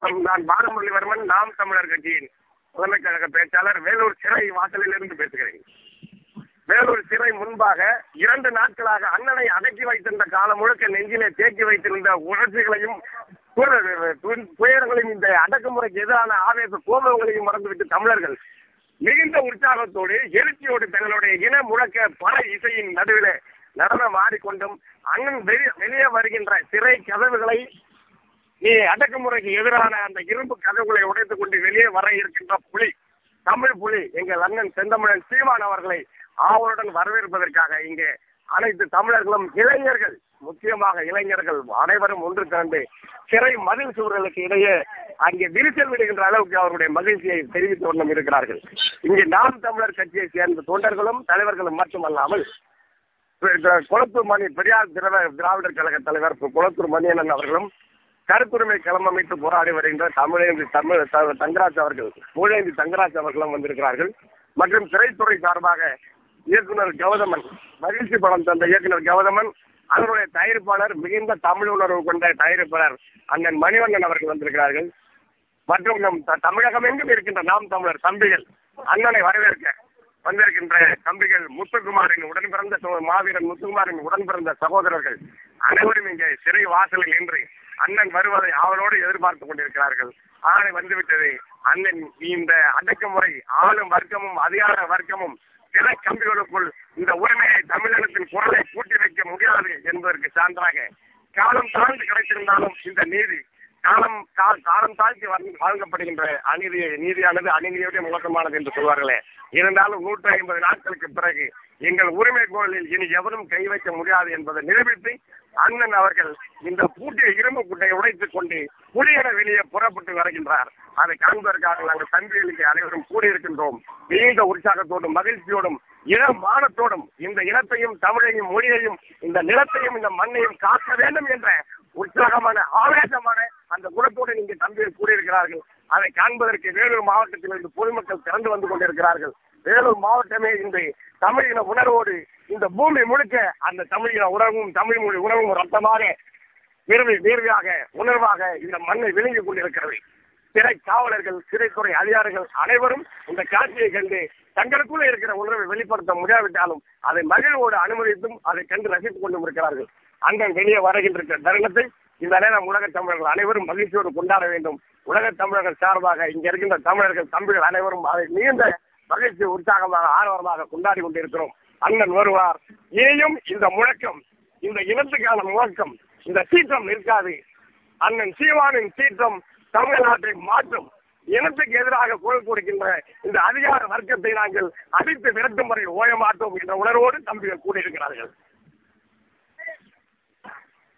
நம் நான் பாலமுரளிவர்மன் நாம் தமிழர் கட்சியின் முதன்மை கழக பேச்சாளர் வேலூர் சிறை வாசலில் இருந்து பேசுகிறேன் வேலூர் சிறை முன்பாக இரண்டு நாட்களாக அண்ணனை அடக்கி வைத்திருந்த காலம் முழுக்க நெஞ்சிலே தேக்கி வைத்திருந்த உணர்ச்சிகளையும் துய- து- துயரங்களையும் இந்த அடக்குமுறைக்கு எதிரான ஆவேச கோபங்களையும் மறந்துவிட்டு தமிழர்கள் மிகுந்த உற்சாகத்தோடு எழுச்சியோடு தங்களுடைய இன முழக்க பல இசையின் நடுவில் நடனம் ஆடிக்கொண்டும் அண்ணன் வெளி- வெளியே வருகின்ற சிறை கதவுகளை நீ அடக்குமுறைக்கு எதிரான அந்த இரும்பு கதவுகளை உடைத்துக் கொண்டு வெளியே வர இருக்கின்ற புலி தமிழ் புலி எங்கள் அண்ணன் செந்தமிழன் சீமான் அவர்களை ஆவலுடன் வரவேற்பதற்காக இங்கே அனைத்து தமிழர்களும் இளைஞர்கள் முக்கியமாக இளைஞர்கள் அனைவரும் ஒன்று திரண்டு சிறை மதில் சுவர்களுக்கு இடையே அங்கே விரிசல் விடுகின்ற அளவுக்கு அவருடைய மகிழ்ச்சியை தெரிவித்து வண்ணம் இருக்கிறார்கள் இங்கே நாம் தமிழர் கட்சியை சேர்ந்த தொண்டர்களும் தலைவர்களும் மட்டுமல்லாமல் குளத்தூர் மணி பெரியார் திரவ திராவிடர் கழக தலைவர் குளத்தூர் மணியண்ணன் அவர்களும் கருத்துரிமை களம் அமைத்து போராடி வருகின்ற தமிழேந்தி தமிழ் த- தங்கராஜ் அவர்கள் மூழேந்தி தங்கராஜ் அவர்களும் வந்திருக்கிறார்கள் மற்றும் திரைத்துறை சார்பாக இயக்குனர் கௌதமன் மகிழ்ச்சி படம் தந்த இயக்குனர் கௌதமன் அவருடைய தயாரிப்பாளர் மிகுந்த தமிழ் உணர்வு கொண்ட தயாரிப்பாளர் அண்ணன் மணிவண்ணன் அவர்கள் வந்திருக்கிறார்கள் மற்றும் நம் த- தமிழகம் எங்கும் இருக்கின்ற நாம் தமிழர் தம்பிகள் அண்ணனை வரவேற்க வந்திருக்கின்ற தம்பிகள் முத்துக்குமாரின் உடன் பிறந்த சோ- மாவீரன் முத்துக்குமாரின் உடன் பிறந்த சகோதரர்கள் அனைவரும் இங்கே சிறை வாசலில் நின்று அண்ணன் வருவதை அவளோடு எதிர்பார்த்து கொண்டிருக்கிறார்கள் ஆணை வந்துவிட்டது அண்ணன் இந்த அடக்குமுறை ஆளும் வர்க்கமும் அதிகார வர்க்கமும் சிறை கம்பிகளுக்குள் இந்த உரிமையை தமிழகத்தின் குரலை கூட்டி வைக்க முடியாது என்பதற்கு சான்றாக காலம் தாழ்ந்து கிடைத்திருந்தாலும் இந்த நீதி காலம் கா- காலம் தாழ்த்தி வழங்க- வழங்கப்படுகின்ற அநீதி நீதியானது அநீதியோட முழக்கமானது என்று சொல்வார்களே இருந்தாலும் நூற்றி ஐம்பது நாட்களுக்கு பிறகு எங்கள் உரிமை குரலில் இனி எவரும் கை வைக்க முடியாது என்பதை நிரூபித்து அண்ணன் அவர்கள் இந்த பூட்டிய இரும்பு குட்டையை உடைத்துக் கொண்டு புலியென வெளியே புறப்பட்டு வருகின்றார் அதை காண்பதற்காக நாங்கள் தம்பிகளுக்கு அனைவரும் கூடியிருக்கின்றோம் மிகுந்த உற்சாகத்தோடும் மகிழ்ச்சியோடும் இன மானத்தோடும் இந்த இனத்தையும் தமிழையும் மொழியையும் இந்த நிலத்தையும் இந்த மண்ணையும் காக்க வேண்டும் என்ற உற்சாகமான ஆவேசமான அந்த குணத்தோடு நீங்க தம்பிகள் கூறியிருக்கிறார்கள் அதை காண்பதற்கு வேலூர் மாவட்டத்திலிருந்து பொதுமக்கள் திறந்து வந்து கொண்டிருக்கிறார்கள் வேலூர் மாவட்டமே இந்த தமிழின உணர்வோடு இந்த பூமி முழுக்க அந்த தமிழின உணர்வும் தமிழ் மொழி உணர்வும் ரத்தமாக விரும்பி வேர்வையாக உணர்வாக இந்த மண்ணை விழுங்கிக் கொண்டிருக்கிறது சிறை காவலர்கள் சிறைத்துறை அதிகாரிகள் அனைவரும் இந்த காட்சியை கண்டு தங்களுக்குள்ள இருக்கிற உணர்வை வெளிப்படுத்த முடியாவிட்டாலும் அதை மகிழ்வோடு அனுமதித்தும் அதை கண்டு ரசித்துக் கொண்டும் இருக்கிறார்கள் அண்ணன் வெளியே வருகின்ற தருணத்தை இந்த நேரம் உலக தமிழர்கள் அனைவரும் மகிழ்ச்சியோடு கொண்டாட வேண்டும் உலக தமிழர்கள் சார்பாக இங்க இருக்கின்ற தமிழர்கள் தம்பிகள் அனைவரும் அதை நீண்ட மகிழ்ச்சி உற்சாகமாக ஆர்வமாக கொண்டாடி கொண்டிருக்கிறோம் அண்ணன் வருவார் இனியும் இந்த முழக்கம் இந்த இனத்துக்கான முழக்கம் இந்த சீற்றம் நிற்காது அண்ணன் சீவானின் சீற்றம் தமிழ்நாட்டை மாற்றும் இனத்துக்கு எதிராக குரல் கொடுக்கின்ற இந்த அதிகார வர்க்கத்தை நாங்கள் அடித்து விரட்டும் வரை ஓய மாட்டோம் என்ற உணர்வோடு தம்பிகள் கூடியிருக்கிறார்கள்